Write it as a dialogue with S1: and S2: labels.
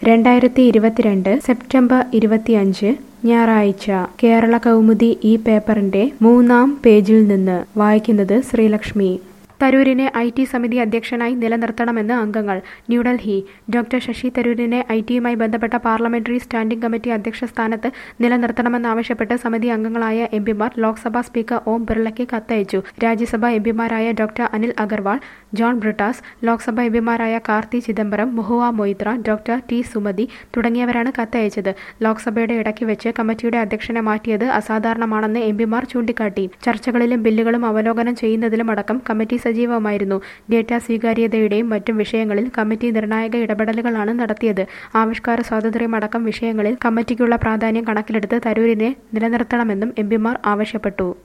S1: രണ്ടായിരത്തി ഇരുപത്തിരണ്ട് സെപ്റ്റംബർ ഇരുപത്തിയഞ്ച് ഞായറാഴ്ച കേരള കൗമുദി ഈ പേപ്പറിന്റെ മൂന്നാം പേജിൽ നിന്ന് വായിക്കുന്നത് ശ്രീലക്ഷ്മി തരൂരിനെ ഐ ടി സമിതി അധ്യക്ഷനായി നിലനിർത്തണമെന്ന് അംഗങ്ങൾ ന്യൂഡൽഹി ഡോക്ടർ ശശി തരൂരിനെ ഐ ടിയുമായി ബന്ധപ്പെട്ട പാർലമെന്ററി സ്റ്റാൻഡിംഗ് കമ്മിറ്റി അധ്യക്ഷ സ്ഥാനത്ത് നിലനിർത്തണമെന്നാവശ്യപ്പെട്ട് സമിതി അംഗങ്ങളായ എംപിമാർ ലോക്സഭാ സ്പീക്കർ ഓം ബിർളയ്ക്ക് കത്തയച്ചു രാജ്യസഭാ എംപിമാരായ ഡോക്ടർ അനിൽ അഗർവാൾ ജോൺ ബ്രിട്ടാസ് ലോക്സഭാ എംപിമാരായ കാർത്തി ചിദംബരം മുഹുവ മൊയ്ത്ര ഡോക്ടർ ടി സുമതി തുടങ്ങിയവരാണ് കത്തയച്ചത് ലോക്സഭയുടെ ഇടയ്ക്ക് വെച്ച് കമ്മിറ്റിയുടെ അധ്യക്ഷനെ മാറ്റിയത് അസാധാരണമാണെന്ന് എംപിമാർ ചൂണ്ടിക്കാട്ടി ചർച്ചകളിലും ബില്ലുകളും അവലോകനം ചെയ്യുന്നതിലുമടക്കം കമ്മിറ്റി സജീവമായിരുന്നു ഡേറ്റ സ്വീകാര്യതയുടെയും മറ്റും വിഷയങ്ങളിൽ കമ്മിറ്റി നിർണായക ഇടപെടലുകളാണ് നടത്തിയത് ആവിഷ്കാര സ്വാതന്ത്ര്യമടക്കം വിഷയങ്ങളിൽ കമ്മിറ്റിക്കുള്ള പ്രാധാന്യം കണക്കിലെടുത്ത് തരൂരിനെ നിലനിർത്തണമെന്നും എംപിമാർ ആവശ്യപ്പെട്ടു